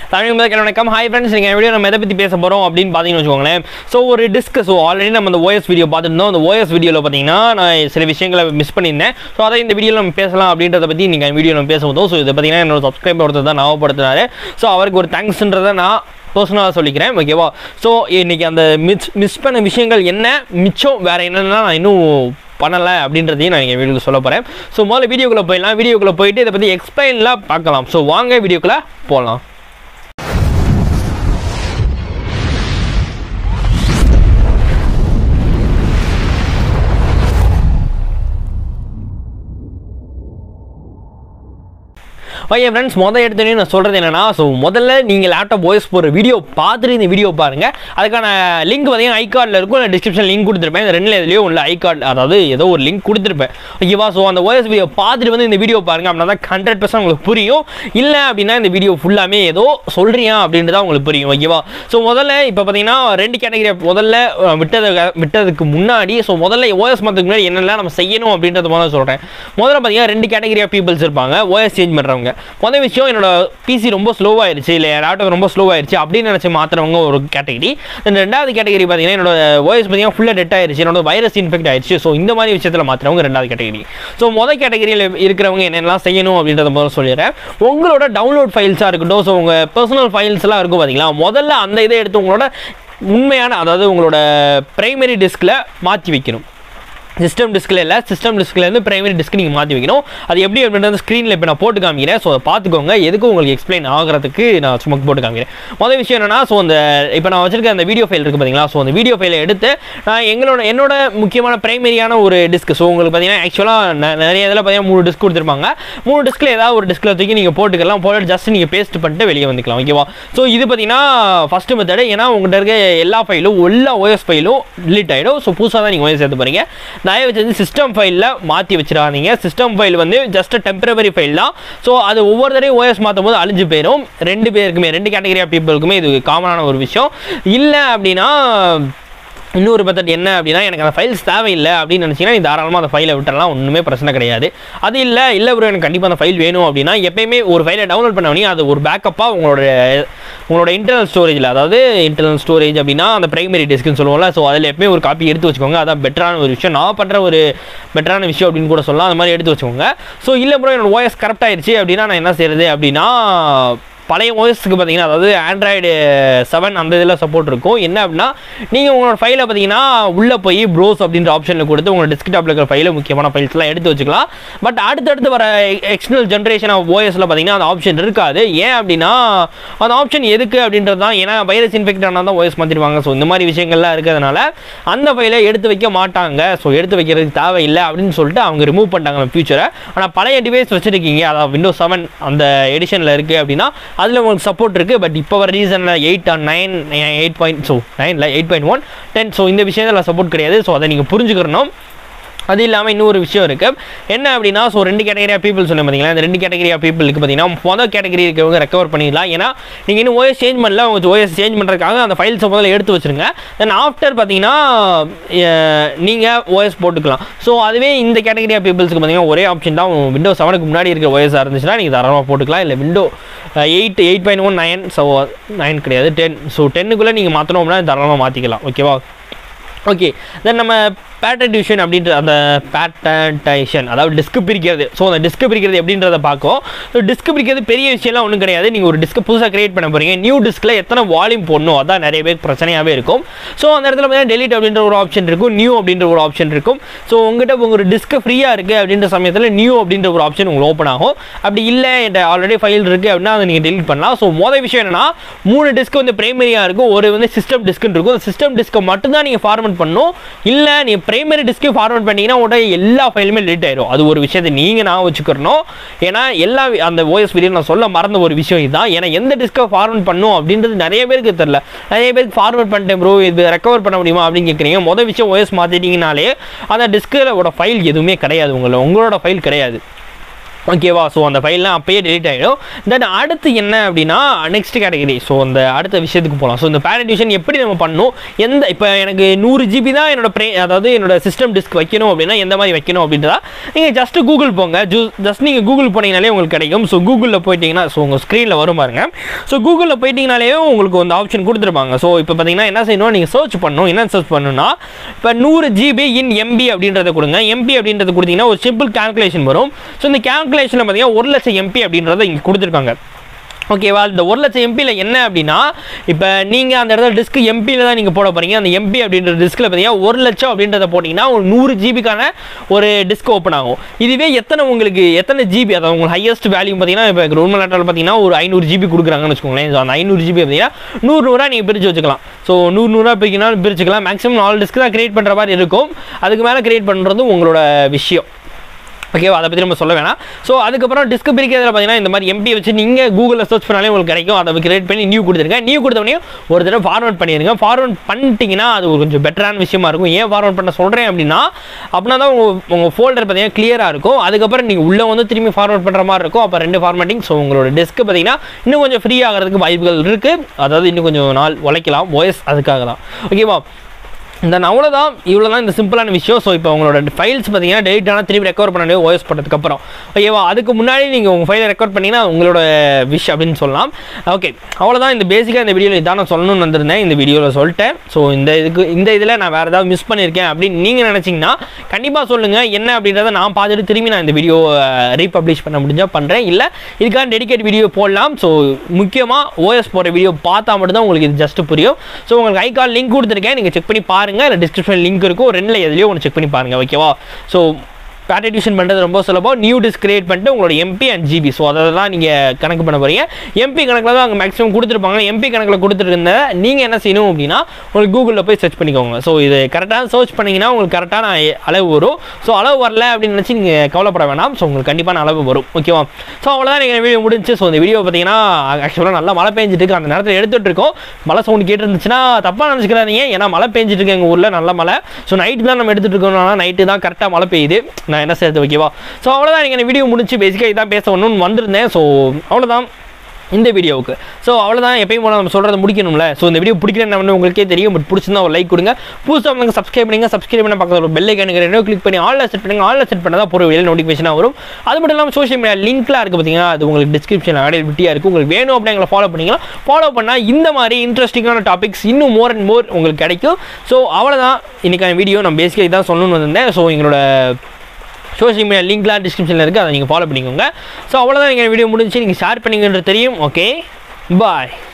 தமிழ் முதல் வணக்கம் hi friends நீங்கள் வீடியோ நம்ம எதை பற்றி பேச போகிறோம் அப்படின்னு பார்த்தீங்கன்னு வச்சுக்கோங்களேன் ஸோ ஒரு டிஸ்க் ஸோ ஆல்ரெடி நம்ம அந்த ஓஎஸ் வீடியோ பார்த்துருந்தோம் அந்த ஓஎஸ் வீடியோவில் பார்த்தீங்கன்னா நான் சில விஷயங்களை மிஸ் பண்ணியிருந்தேன் ஸோ அதை இந்த வீடியோவில் நம்ம பேசலாம் அப்படின்றத பற்றி நீங்கள் வீடியோ நம்ம பேசும்போது ஸோ இதை பார்த்தீங்கன்னா என்னோட சப்ஸ்கிரைபர் ஒருத்தர் தான் ஞாபகப்படுத்துனாரு ஸோ அவருக்கு ஒரு தேங்க்ஸ்ன்றதை நான் பர்சனலாக சொல்லிக்கிறேன் ஓகேவா ஸோ இன்னைக்கு அந்த மிஸ் மிஸ் பண்ண விஷயங்கள் என்ன மிச்சம் வேறு என்னென்னா நான் இன்னும் பண்ணலை அப்படின்றதையும் நான் எங்கள் வீடியோவில் சொல்ல போகிறேன் ஸோ முதல்ல வீடியோக்குள்ளே போயிடலாம் வீடியோக்குள்ளே போயிட்டு இதை பற்றி எக்ஸ்பிளைன்லாம் பார்க்கலாம் ஸோ வாங்க வீடியோக்குள்ளே போகலாம் ஓகே ஃப்ரெண்ட்ஸ் முதல் எடுத்தோடனே நான் சொல்கிறது என்னன்னா ஸோ முதல்ல நீங்கள் லேப்டாப் வாய்ஸ் போகிற வீடியோ பார்த்துட்டு இந்த வீடியோ பாருங்கள் அதுக்கான லிங்க் பார்த்தீங்கன்னா ஐ கார்டில் இருக்கும் இல்லை டிஸ்கிரிப்ஷன் லிங்க் கொடுத்துருப்பேன் இந்த ரெண்டுல எதுலையோ உள்ள ஐ கார்டு அதாவது ஏதோ ஒரு லிங்க் கொடுத்துருப்பேன் ஓகேவா ஸோ அந்த வாய்ஸ் வீடியோ பார்த்துட்டு வந்து இந்த வீடியோ பாருங்கள் அப்படின்னா தான் ஹண்ட்ரட் பர்சன்ட் உங்களுக்கு புரியும் இல்லை அப்படின்னா இந்த வீடியோ ஃபுல்லாமே ஏதோ சொல்கிறியா அப்படின்றத உங்களுக்கு புரியும் ஓகேவா ஸோ முதல்ல இப்போ பார்த்தீங்கன்னா ரெண்டு கேட்டகரி முதல்ல அஹ், விட்டது விட்டதுக்கு முன்னாடி ஸோ முதல்ல ஓஎஸ் மாற்றதுக்கு முன்னாடி என்னெல்லாம் நம்ம செய்யணும் அப்படின்றத முதல்ல சொல்கிறேன் முதல்ல பார்த்தீங்கன்னா ரெண்டு கேட்டகரி ஆஃப் பீப்புள்ஸ் இருப்பாங்க ஓஎஸ் சேஞ்ச் பண்ணுறவங்க முதல் விஷயம் என்னோட பிசி ரொம்ப ஸ்லோவாயிருச்சு இல்லை லேப்டாப் ரொம்ப ஸ்லோவாயிருச்சு அப்படின்னு நினச்சி மாற்றுறவங்க ஒரு கேட்டகரி ரெண்டாவது கேட்டகரி பார்த்தீங்கன்னா என்னோட ஓஎஸ் பார்த்தீங்கன்னா ஃபுல்லாக டெட் ஆயிருச்சு என்னோட வைரஸ் இன்ஃபெக்ட் ஆயிருச்சு ஸோ இந்த மாதிரி விஷயத்தில் மாற்றுறவங்க ரெண்டாவது கேட்டகரி ஸோ முதல் கேட்டகரியில் இருக்கிறவங்க என்னென்னலாம் செய்யணும் அப்படின்றத முதல்ல சொல்லிடுறேன் உங்களோட டவுன்லோட் ஃபைல்ஸாக இருக்கட்டும் ஸோ உங்கள் பர்சனல் ஃபைல்ஸ்லாம் இருக்கும் பார்த்தீங்களா முதல்ல அந்த இதை எடுத்து உங்களோட உண்மையான அதாவது உங்களோட பிரைமரி டிஸ்கில் மாற்றி வைக்கணும் சிஸ்டம் டிஸ்கில் இல்லை சிஸ்டம் டிஸ்க்லேருந்து பிரைமரி டிஸ்க் நீங்கள் மாற்றி வைக்கணும் அது எப்படி அப்படின்றது ஸ்க்ரீனில் இப்போ நான் போட்டு காமிக்கிறேன் ஸோ அதை பார்த்துக்கோங்க எதுக்கு உங்களுக்கு எக்ஸ்பிளைன் ஆகிறதுக்கு நான் சும்மா போட்டு காமிக்கிறேன் முதல் விஷயம் என்னன்னா ஸோ அந்த இப்போ நான் வச்சிருக்க அந்த வீடியோ ஃபைல் இருக்குது பார்த்தீங்களா ஸோ அந்த வீடியோ ஃபைலை எடுத்து நான் எங்களோட என்னோட முக்கியமான பிரைமரியான ஒரு டிஸ்க் ஸோ உங்களுக்கு பார்த்தீங்கன்னா ஆக்சுவலாக நிறைய இதில் பார்த்தீங்கன்னா மூணு டிஸ்க் கொடுத்துருப்பாங்க மூணு டிஸ்கில் ஏதாவது ஒரு டிஸ்கில் தூக்கி நீங்கள் போட்டுக்கலாம் போட்டு ஜஸ்ட் நீங்கள் பேஸ்ட் பண்ணிட்டு வெளியே வந்துக்கலாம் ஓகேவா ஸோ இது பார்த்தீங்கன்னா ஃபஸ்ட்டு மெத்தடு ஏன்னா உங்கள்கிட்ட இருக்க எல்லா ஃபைலும் எல்லா ஓஎஸ் ஃபைலும் delete ஆகிடும் ஸோ புதுசாக தான் நீங்கள் ஓஎஸ் சேர்த்து போகிறீங்க தயவு செஞ்சு சிஸ்டம் ஃபைலில் மாற்றி வச்சிடாதீங்க சிஸ்டம் ஃபைல் வந்து ஜஸ்ட் டெம்பரவரி ஃபைல் தான் ஸோ அது ஒவ்வொரு தடவையும் ஓஎஸ் மாற்றும் போது அழிஞ்சு போயிடும் ரெண்டு பேருக்குமே ரெண்டு கேட்டகரி ஆஃப் பீப்புளுக்குமே இது காமனான ஒரு விஷயம் இல்லை அப்படின்னா இன்னொரு மெத்தட் என்ன அப்படின்னா எனக்கு அந்த ஃபைல்ஸ் தேவையில்லை அப்படின்னு நினச்சிங்கன்னா நீ தாராளமாக அந்த ஃபைலை விட்டுறலாம் ஒன்றுமே பிரச்சனை கிடையாது அது இல்லை இல்லை ப்ரோ எனக்கு கண்டிப்பாக அந்த ஃபைல் வேணும் அப்படின்னா எப்பயுமே ஒரு ஃபைலை டவுன்லோட் பண்ண உடனே அது ஒரு பேக்கப்பாக உங்களோட உங்களோட இன்டர்னல் ஸ்டோரேஜில் அதாவது இன்டர்னல் ஸ்டோரேஜ் அப்படின்னா அந்த பிரைமரி டிஸ்க்னு சொல்லுவோம்ல ஸோ அதில் எப்பயுமே ஒரு காப்பி எடுத்து வச்சுக்கோங்க அதான் பெட்டரான ஒரு விஷயம் நான் பண்ணுற ஒரு பெட்டரான விஷயம் அப்படின்னு கூட சொல்லலாம் அந்த மாதிரி எடுத்து வச்சுக்கோங்க ஸோ இல்லை ப்ரோ என்னோட ஓஎஸ் கரெக்ட் ஆயிடுச்சு அப்படின்னா நான் என்ன செய்யறது அப்படின்னா பழைய ஓஎஸ்க்கு பார்த்தீங்கன்னா அதாவது ஆண்ட்ராய்டு செவன் அந்த இதில் சப்போர்ட் இருக்கும் என்ன அப்படின்னா நீங்கள் உங்களோட ஃபைலை பார்த்தீங்கன்னா உள்ளே போய் ப்ரோஸ் அப்படின்ற ஆப்ஷனில் கொடுத்து உங்களோட டெஸ்க்டாப்பில் இருக்கிற ஃபைலை முக்கியமான ஃபைல்ஸ்லாம் எடுத்து வச்சுக்கலாம் பட் அடுத்தடுத்து வர எக்ஸ்டர்னல் ஜென்ரேஷன் ஆஃப் ஓஎஸில் பார்த்தீங்கன்னா அந்த ஆப்ஷன் இருக்காது ஏன் அப்படின்னா அந்த ஆப்ஷன் எதுக்கு அப்படின்றது தான் ஏன்னா வைரஸ் இன்ஃபெக்ட் ஆனால் தான் ஓஎஸ் மாற்றிடுவாங்க ஸோ இந்த மாதிரி விஷயங்கள்லாம் இருக்கிறதுனால அந்த ஃபைலை எடுத்து வைக்க மாட்டாங்க ஸோ எடுத்து வைக்கிறதுக்கு தேவையில்லை அப்படின்னு சொல்லிட்டு அவங்க ரிமூவ் பண்ணிட்டாங்க ஃபியூச்சரை ஆனால் பழைய டிவைஸ் வச்சுருக்கீங்க அதாவது விண்டோஸ் செவன் அந்த எடிஷனில் இருக்குது அப்படின்னா அதில் உங்களுக்கு சப்போர்ட் இருக்குது பட் இப்போ வர ரீசனில் eight or nine eight point so நைனில் eight point one ten so இந்த விஷயத்தில் சப்போர்ட் கிடையாது ஸோ அதை நீங்கள் புரிஞ்சுக்கிறணும் அது இல்லாமல் இன்னொரு விஷயம் இருக்குது என்ன அப்படின்னா ஸோ ரெண்டு கேட்டகரி ஆஃப் பீப்புள் சொன்ன பார்த்தீங்களா இந்த ரெண்டு கேட்டகரி ஆஃப் பீப்புளுக்கு பார்த்தீங்கன்னா மொதல் கேட்டகரி இருக்கவங்க ரெக்கவர் பண்ணிடலாம் ஏன்னா நீங்கள் இன்னும் ஓஎஸ் சேஞ்ச் பண்ணல உங்கள் ஓஎஸ் சேஞ்ச் பண்ணுறதுக்காக அந்த ஃபைல்ஸை முதல்ல எடுத்து வச்சுருங்க தென் ஆஃப்டர் பார்த்தீங்கன்னா நீங்கள் ஓஎஸ் போட்டுக்கலாம் ஸோ அதுவே இந்த கேட்டகரி ஆஃப் பீப்புள்ஸ்க்கு பார்த்தீங்கன்னா ஒரே ஆப்ஷன் தான் விண்டோ செவனுக்கு முன்னாடி இருக்கிற ஓஎஸ்ஸாக இருந்துச்சுன்னா நீங்கள் தாராளமாக போட்டுக்கலாம் இல்லை window eight eight point one nine so nine கிடையாது டென் ஸோ டென்னுக்குள்ளே நீங்கள் மாற்றணும் அப்படின்னா தாராளமாக மாற்றிக்கலாம் ஓகேவா ஓகே தென் நம்ம பேட்டர்ன் டிவிஷன் அப்படின்ற அந்த பேட்டன்டைஷன் அதாவது டிஸ்க் பிரிக்கிறது ஸோ அந்த டிஸ்க் பிரிக்கிறது எப்படின்றத பார்க்கும் ஸோ டிஸ்க் பிரிக்கிறது பெரிய விஷயம்லாம் ஒன்றும் கிடையாது நீங்கள் ஒரு டிஸ்க் புதுசாக கிரியேட் பண்ண போகிறீங்க நியூ டிஸ்கில் எத்தனை வால்யூம் போடணும் அதான் நிறைய பேர் பிரச்சனையாகவே இருக்கும் ஸோ அந்த இடத்துல பார்த்தீங்கன்னா டெலிட் அப்படின்ற ஒரு ஆப்ஷன் இருக்கும் நியூ அப்படின்ற ஒரு ஆப்ஷன் இருக்கும் ஸோ உங்ககிட்ட உங்கள் டிஸ்க் ஃப்ரீயாக இருக்குது அப்படின்ற சமயத்தில் நியூ அப்படின்ற ஒரு ஆப்ஷன் உங்களுக்கு ஓப்பன் ஆகும் அப்படி இல்லை என்கிட்ட ஆல்ரெடி ஃபைல் இருக்குது அப்படின்னா அதை நீங்கள் டெலிட் பண்ணலாம் ஸோ மொதல் விஷயம் என்னன்னா மூணு டிஸ்க் வந்து பிரைமரியாக இருக்கும் ஒரு வந்து சிஸ்டம் டிஸ்க்னு இருக்கும் அந்த சிஸ்டம் டிஸ்க்கை மட்டும்தான் நீங்கள் ஃபார்மெட் பண்ணணும் இல்லை நீங்கள் பிரைமரி டிஸ்க்கு ஃபார்வர்ட் பண்ணிங்கன்னா உடனே எல்லா ஃபைலுமே டெலிட் ஆயிடும் அது ஒரு விஷயத்தை நீங்கள் நான் வச்சுக்கிறணும் ஏன்னா எல்லா வி- அந்த ஓஎஸ் வீடியோ நான் சொல்ல மறந்த ஒரு விஷயம் இதுதான் ஏன்னா எந்த டிஸ்க்கை ஃபார்வர்ட் பண்ணும் அப்படின்றது நிறைய பேருக்கு தெரில நிறைய பேருக்கு ஃபார்வர்ட் பண்ணிட்டேன் ப்ரோ இது ரெக்கவர் பண்ண முடியுமா அப்படின்னு கேட்குறீங்க மொதல் விஷயம் ஓஎஸ் மாற்றிட்டீங்கனாலே அந்த டிஸ்கில் ஃபைல் எதுவுமே கிடையாது உங்களை உங்களோட ஃபைல் கிடையாது ஓகேவா ஸோ அந்த ஃபைல்லாம் அப்பயே டெலிட் ஆகிடும் தென் அடுத்து என்ன அப்படின்னா நெக்ஸ்ட் கேட்டகரி ஸோ அந்த அடுத்த விஷயத்துக்கு போகலாம் ஸோ இந்த பேரண்ட் டிவிஷன் எப்படி நம்ம பண்ணணும் எந்த இப்போ எனக்கு நூறு ஜிபி தான் என்னோட ப்ரே அதாவது என்னோட சிஸ்டம் டிஸ்க் வைக்கணும் அப்படின்னா எந்த மாதிரி வைக்கணும் அப்படின்றதா நீங்கள் ஜஸ்ட் கூகுள் போங்க ஜூ ஜஸ்ட் நீங்கள் கூகுள் போனீங்கனாலே உங்களுக்கு கிடைக்கும் ஸோ கூகுளில் போயிட்டீங்கன்னா ஸோ உங்கள் ஸ்க்ரீனில் வரும் பாருங்க ஸோ கூகுளில் போயிட்டீங்கனாலே உங்களுக்கு அந்த ஆப்ஷன் கொடுத்துருப்பாங்க ஸோ இப்போ பார்த்தீங்கன்னா என்ன செய்யணும் நீங்கள் சர்ச் பண்ணணும் என்ன சர்ச் பண்ணணும்னா இப்போ நூறு ஜிபி இன் எம்பி அப்படின்றத கொடுங்க எம்பி அப்படின்றது கொடுத்தீங்கன்னா ஒரு சிம்பிள் கால்குலேஷன் வரும் ஸோ இந்த கால்குலேஷனில் பார்த்தீங்கன்னா ஒரு லட்சம் எம்பி அப்படின்றத இங்கே கொடுத்துருக்காங்க ஓகேவா இந்த ஒரு லட்சம் எம்பியில் என்ன அப்படின்னா இப்போ நீங்கள் அந்த இடத்துல டிஸ்க் எம்பியில் தான் நீங்கள் போட போகிறீங்க அந்த எம்பி அப்படின்ற டிஸ்கில் பார்த்தீங்கன்னா ஒரு லட்சம் அப்படின்றத போட்டிங்கன்னா ஒரு நூறு ஜிபிக்கான ஒரு டிஸ்க் ஓப்பன் ஆகும் இதுவே எத்தனை உங்களுக்கு எத்தனை ஜிபி அதாவது உங்களுக்கு ஹையஸ்ட் வேல்யூ பார்த்தீங்கன்னா இப்போ ரூமல் லேட்டரில் பார்த்தீங்கன்னா ஒரு ஐநூறு ஜிபி கொடுக்குறாங்கன்னு வச்சுக்கோங்களேன் ஸோ அந்த ஐநூறு ஜிபி பார்த்தீங்கன்னா நூறு நூறாக நீங்கள் பிரித்து வச்சுக்கலாம் ஸோ நூறு நூறாக பிரிக்கணும் பிரிச்சுக்கலாம் மேக்ஸிமம் நாலு டிஸ்க் தான் கிரியேட் பண்ணுற மாதிரி இருக்கும் அதுக்கு மேலே கிரியேட் பண்ணுறது உங்களோட விஷயம் ஓகேவா அதை பற்றி நம்ம சொல்ல வேணாம் ஸோ அதுக்கப்புறம் டிஸ்க் பிரிக்கிறதுல பார்த்தீங்கன்னா இந்த மாதிரி எம்பி வச்சு நீங்கள் கூகுளில் சர்ச் பண்ணாலே உங்களுக்கு கிடைக்கும் அதை கிரியேட் பண்ணி நியூ கொடுத்துருங்க நியூ கொடுத்தவொடனே ஒரு தடவை ஃபார்வர்ட் பண்ணிடுங்க ஃபார்வர்ட் பண்ணிட்டீங்கன்னா அது ஒரு கொஞ்சம் பெட்டரான விஷயமா இருக்கும் ஏன் ஃபார்வர்ட் பண்ண சொல்கிறேன் அப்படின்னா அப்படின்னா தான் உங்கள் உங்கள் ஃபோல்டர் பார்த்தீங்கன்னா கிளியராக இருக்கும் அதுக்கப்புறம் நீங்கள் உள்ளே வந்து திரும்பி ஃபார்வர்ட் பண்ணுற மாதிரி இருக்கும் அப்போ ரெண்டு ஃபார்மேட்டிங் ஸோ உங்களோட டெஸ்க்கு பார்த்தீங்கன்னா இன்னும் கொஞ்சம் ஃப்ரீ ஆகிறதுக்கு வாய்ப்புகள் இருக்குது அதாவது இன்னும் கொஞ்சம் நாள் உழைக்கலாம் வாய்ஸ் அதுக்காக தான் ஓகேவா தென் அவ்வளோதான் இவ்வளோ தான் இந்த சிம்பிளான விஷயம் ஸோ இப்போ உங்களோட ஃபைல்ஸ் பார்த்தீங்கன்னா டெலிட் ஆனால் திரும்பி ரெக்கவர் பண்ண முடியும் ஓஎஸ் பண்ணதுக்கப்புறம் ஓகேவா அதுக்கு முன்னாடி நீங்கள் உங்கள் ஃபைலை ரெக்கார்ட் பண்ணிங்கன்னா உங்களோட விஷ் அப்படின்னு சொல்லலாம் ஓகே அவ்வளோதான் இந்த பேசிக்காக இந்த வீடியோவில் இதான் நான் சொல்லணும்னு வந்திருந்தேன் இந்த வீடியோவில் சொல்லிட்டேன் ஸோ இந்த இதுக்கு இந்த இதில் நான் வேறு ஏதாவது மிஸ் பண்ணியிருக்கேன் அப்படின்னு நீங்கள் நினச்சிங்கன்னா கண்டிப்பாக சொல்லுங்கள் என்ன அப்படின்றத நான் பார்த்துட்டு திரும்பி நான் இந்த வீடியோ ரீபப்ளிஷ் பண்ண முடிஞ்சால் பண்ணுறேன் இல்லை இதுக்கான டெடிகேட் வீடியோ போடலாம் ஸோ முக்கியமாக ஓஎஸ் போகிற வீடியோ பார்த்தா மட்டும்தான் உங்களுக்கு இது ஜஸ்ட் புரியும் ஸோ உங்களுக்கு ஐகால் லிங்க் கொடுத்துருக்கேன் நீங்கள் செக் பண்ணி பாருங்கள் இல்லை டிஸ்கிரிப்ஷன் லிங்க் இருக்கும் ரெண்டில் எதுலையோ ஒன்று செக் பண்ணி பாருங்கள் ஓகேவா ஸோ பேட்டர் டியூஷன் பண்ணுறது ரொம்ப சுலபம் நியூ டிஸ்க் கிரியேட் பண்ணிட்டு உங்களோட எம்பி அண்ட் ஜிபி ஸோ அதை தான் நீங்கள் கணக்கு பண்ண போகிறீங்க எம்பி கணக்கில் தான் அங்கே மேக்ஸிமம் கொடுத்துருப்பாங்க எம்பி கணக்கில் கொடுத்துருந்த நீங்கள் என்ன செய்யணும் அப்படின்னா உங்களுக்கு கூகுளில் போய் சர்ச் பண்ணிக்கோங்க ஸோ இது கரெக்டாக சர்ச் பண்ணிங்கன்னா உங்களுக்கு கரெக்டான அளவு வரும் ஸோ அளவு வரல அப்படின்னு நினச்சி நீங்கள் கவலைப்பட வேணாம் ஸோ உங்களுக்கு கண்டிப்பான அளவு வரும் ஓகேவா ஸோ அவ்வளோதான் நீங்கள் வீடியோ முடிஞ்சு ஸோ இந்த வீடியோ பார்த்தீங்கன்னா ஆக்சுவலாக நல்லா மழை பெஞ்சிட்டு இருக்கு அந்த நேரத்தில் எடுத்துகிட்டு இருக்கோம் மழை சவுண்ட் கேட்டுருந்துச்சுன்னா தப்பாக நினச்சிக்கிறாதீங்க ஏன்னா மழை பெஞ்சிட்டு இருக்கு எங்கள் ஊரில் நல்ல மழை ஸோ நைட்டு தான் நம்ம எடுத்துகிட்டு இருக்கோம்னா நைட்டு தான் கரெக்டாக மழை பெய்யுது நான் என்ன செய்யறது ஓகேவா ஸோ அவ்வளோதான் நீங்கள் வீடியோ முடிச்சு பேசிக்காக இதான் பேச ஒன்றுன்னு வந்திருந்தேன் ஸோ அவ்வளோதான் இந்த வீடியோவுக்கு ஸோ அவ்வளோதான் எப்பயும் போல நம்ம சொல்கிறத முடிக்கணும்ல ஸோ இந்த வீடியோ பிடிக்கலன்னு உங்களுக்கே தெரியும் பட் பிடிச்சிருந்தா ஒரு லைக் கொடுங்க புதுசாக வந்து சப்ஸ்கிரைப் பண்ணுங்க சப்ஸ்கிரைப் பண்ண பக்கத்தில் ஒரு பெல்லை கேனுங்க ரெண்டும் கிளிக் பண்ணி ஆலில் செட் பண்ணுங்க ஆலில் செட் பண்ணால் தான் போகிற வெளியில் நோட்டிஃபிகேஷனாக வரும் அது மட்டும் இல்லாமல் சோஷியல் மீடியா லிங்க்லாம் இருக்குது பார்த்தீங்கன்னா அது உங்களுக்கு டிஸ்கிரிப்ஷன் அவைலபிலிட்டியாக இருக்குது உங்களுக்கு வேணும் அப்படி எங்களை ஃபாலோ பண்ணிக்கலாம் ஃபாலோ பண்ணால் இந்த மாதிரி இன்ட்ரெஸ்டிங்கான டாபிக்ஸ் இன்னும் மோர் அண்ட் மோர் உங்களுக்கு கிடைக்கும் ஸோ அவ்வளோதான் இன்றைக்கான வீடியோ நான் பேசிக்காக தான் சொல்லணும்னு வந்திருந்தேன் ஸோ எங்களோட சோஷியல் மீடியா லிங்க்லாம் டிஸ்கிரிப்ஷனில் இருக்குது அதை நீங்கள் ஃபாலோ பண்ணிக்கோங்க ஸோ அவ்வளோதான் நீங்கள் வீடியோ முடிஞ்சு நீங்கள் ஷேர் பண்ணிங்கன்றது தெரியும் ஓகே பாய்